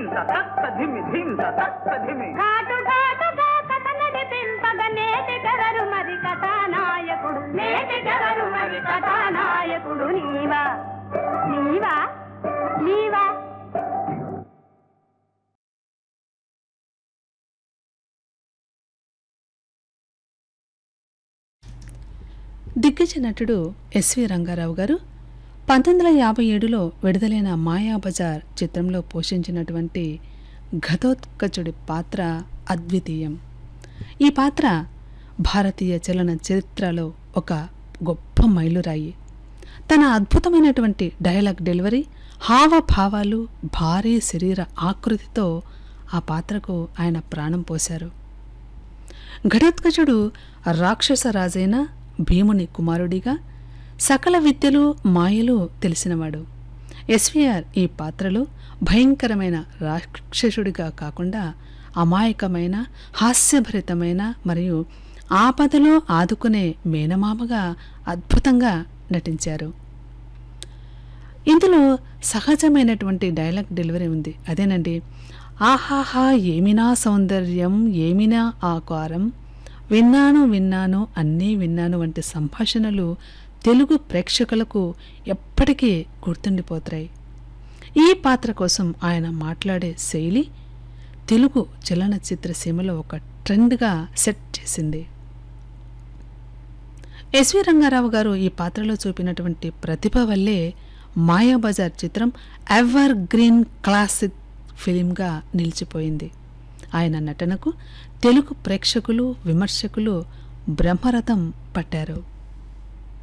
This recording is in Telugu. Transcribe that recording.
ధింస తక్క ధిమి ధింస తక్క ధిమి ఘాటు ఘాటుగా కథ నడిపింపగ నేటి గరరు మరి కథానాయకుడు నేటి గరరు మరి కథానాయకుడు నీవా నీవా నీవా దిగ్గజ నటుడు ఎస్వి రంగారావు గారు పంతొమ్మిది వందల యాభై ఏడులో విడుదలైన మాయాబజార్ చిత్రంలో పోషించినటువంటి ఘతోత్కచుడి పాత్ర అద్వితీయం ఈ పాత్ర భారతీయ చలన చరిత్రలో ఒక గొప్ప మైలురాయి తన అద్భుతమైనటువంటి డైలాగ్ డెలివరీ హావభావాలు భారీ శరీర ఆకృతితో ఆ పాత్రకు ఆయన ప్రాణం పోశారు ఘటోత్కచుడు రాక్షస రాజైన భీముని కుమారుడిగా సకల విద్యలు మాయలు తెలిసినవాడు ఎస్విఆర్ ఈ పాత్రలో భయంకరమైన రాక్షసుడిగా కాకుండా అమాయకమైన హాస్యభరితమైన మరియు ఆపదలో ఆదుకునే మేనమామగా అద్భుతంగా నటించారు ఇందులో సహజమైనటువంటి డైలాగ్ డెలివరీ ఉంది అదేనండి ఆహాహా ఏమినా సౌందర్యం ఏమినా ఆకారం విన్నాను విన్నాను అన్నీ విన్నాను వంటి సంభాషణలు తెలుగు ప్రేక్షకులకు ఎప్పటికీ గుర్తుండిపోతాయి ఈ పాత్ర కోసం ఆయన మాట్లాడే శైలి తెలుగు చలనచిత్ర సీమలో ఒక ట్రెండ్గా సెట్ చేసింది ఎస్వి రంగారావు గారు ఈ పాత్రలో చూపినటువంటి ప్రతిభ వల్లే మాయాబజార్ చిత్రం ఎవర్ గ్రీన్ క్లాసిక్ ఫిలింగా నిలిచిపోయింది ఆయన నటనకు తెలుగు ప్రేక్షకులు విమర్శకులు బ్రహ్మరథం పట్టారు